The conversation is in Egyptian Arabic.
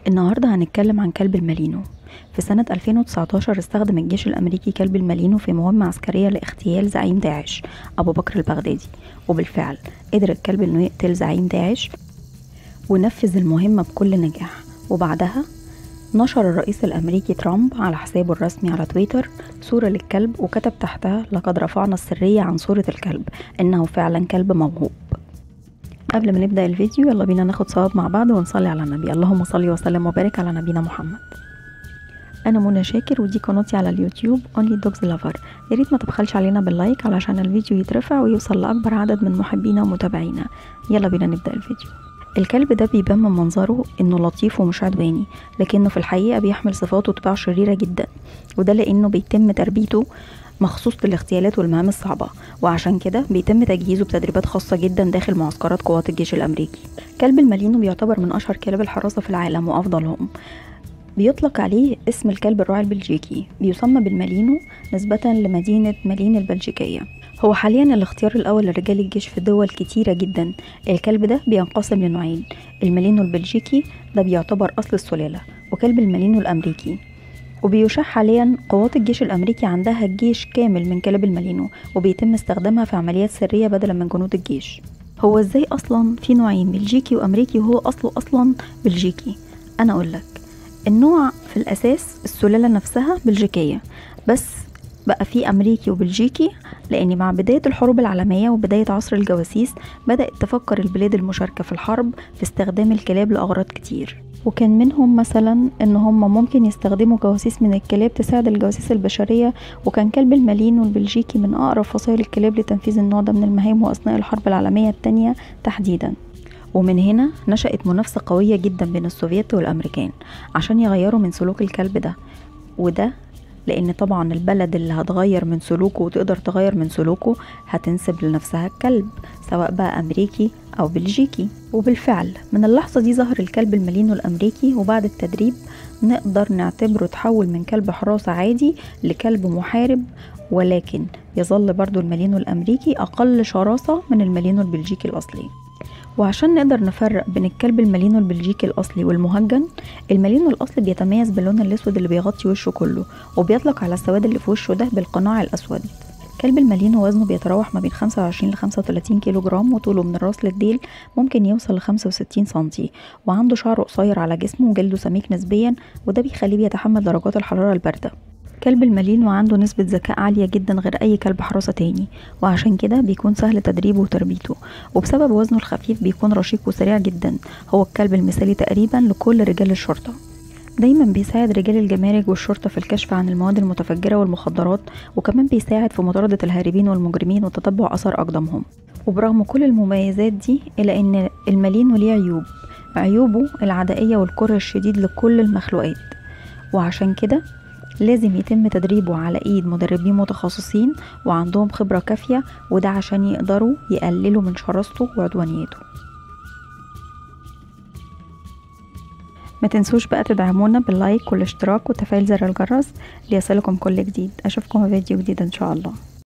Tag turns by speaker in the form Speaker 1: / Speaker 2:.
Speaker 1: النهاردة هنتكلم عن كلب المالينو في سنة 2019 استخدم الجيش الأمريكي كلب المالينو في مهمة عسكرية لاغتيال زعيم داعش أبو بكر البغدادي وبالفعل قدر الكلب إنه يقتل زعيم داعش ونفذ المهمة بكل نجاح وبعدها نشر الرئيس الأمريكي ترامب على حسابه الرسمي على تويتر صورة للكلب وكتب تحتها لقد رفعنا السرية عن صورة الكلب إنه فعلا كلب موهوب قبل ما نبدأ الفيديو يلا بينا ناخد صواب مع بعض ونصلي على النبي اللهم صل وسلم وبارك على نبينا محمد انا منى شاكر ودي قناتي على اليوتيوب Only Dogs Lover يا ريت ما تبخلش علينا باللايك علشان الفيديو يترفع ويوصل لاكبر عدد من محبينا ومتابعينا يلا بينا نبدا الفيديو الكلب ده بيبان من منظره انه لطيف ومش عدواني لكنه في الحقيقه بيحمل صفات وطباع شريره جدا وده لانه بيتم تربيته مخصوص للاغتيالات والمهام الصعبة وعشان كده بيتم تجهيزه بتدريبات خاصة جدا داخل معسكرات قوات الجيش الأمريكي كلب المالينو بيعتبر من أشهر كلاب الحراسة في العالم وأفضلهم بيطلق عليه اسم الكلب الراعي البلجيكي بيسمى بالمالينو نسبة لمدينة مالين البلجيكية هو حاليا الاختيار الأول لرجال الجيش في دول كتيرة جدا الكلب ده بينقسم لنوعين المالينو البلجيكي ده بيعتبر أصل السلالة وكلب المالينو الأمريكي وبيشاع حاليا قوات الجيش الأمريكي عندها جيش كامل من كلاب المالينو وبيتم استخدامها في عمليات سرية بدلا من جنود الجيش هو ازاي أصلا في نوعين بلجيكي وأمريكي وهو أصله أصلا بلجيكي أنا أقولك النوع في الأساس السلالة نفسها بلجيكية بس بقى في أمريكي وبلجيكي لأن مع بداية الحروب العالمية وبداية عصر الجواسيس بدأت تفكر البلاد المشاركة في الحرب في استخدام الكلاب لأغراض كتير وكان منهم مثلا ان هم ممكن يستخدموا جواسيس من الكلاب تساعد الجواسيس البشريه وكان كلب المالينو البلجيكي من اقرب فصائل الكلاب لتنفيذ النوع ده من المهام واثناء الحرب العالميه الثانيه تحديدا ومن هنا نشأت منافسة قوية جدا بين السوفيت والأمريكان عشان يغيروا من سلوك الكلب ده وده لأن طبعا البلد اللي هتغير من سلوكه وتقدر تغير من سلوكه هتنسب لنفسها الكلب سواء بقى أمريكي أو بلجيكي وبالفعل من اللحظة دي ظهر الكلب المالينو الأمريكي وبعد التدريب نقدر نعتبره تحول من كلب حراسة عادي لكلب محارب ولكن يظل برضو المالينو الأمريكي أقل شراسة من المالينو البلجيكي الأصلي وعشان نقدر نفرق بين الكلب المالينو البلجيكي الأصلي والمهجن المالينو الأصلي بيتميز باللون الأسود اللي بيغطي وشه كله وبيطلق على السواد اللي في وشه ده بالقناع الأسود كلب المالينو وزنه بيتراوح ما بين 25 ل 35 كيلو جرام وطوله من الراس للديل ممكن يوصل ل 65 سنتي وعنده شعر قصير على جسمه وجلده سميك نسبيا وده بيخليه بيتحمل درجات الحرارة الباردة كلب المالينو عنده نسبة ذكاء عالية جدا غير أي كلب حراسة تاني وعشان كده بيكون سهل تدريبه وتربيته وبسبب وزنه الخفيف بيكون رشيق وسريع جدا هو الكلب المثالي تقريبا لكل رجال الشرطة دايما بيساعد رجال الجمارك والشرطة في الكشف عن المواد المتفجرة والمخدرات وكمان بيساعد في مطاردة الهاربين والمجرمين وتتبع أثر أقدامهم وبرغم كل المميزات دي إلا أن المالينو ليه عيوب عيوبه العدائية والكره الشديد لكل المخلوقات وعشان كده لازم يتم تدريبه على ايد مدربين متخصصين وعندهم خبرة كافية وده عشان يقدروا يقللوا من شراسته وعدوانيته ما تنسوش بقى تدعمونا باللايك والاشتراك وتفعيل زر الجرس ليصلكم كل جديد اشوفكم في فيديو جديد ان شاء الله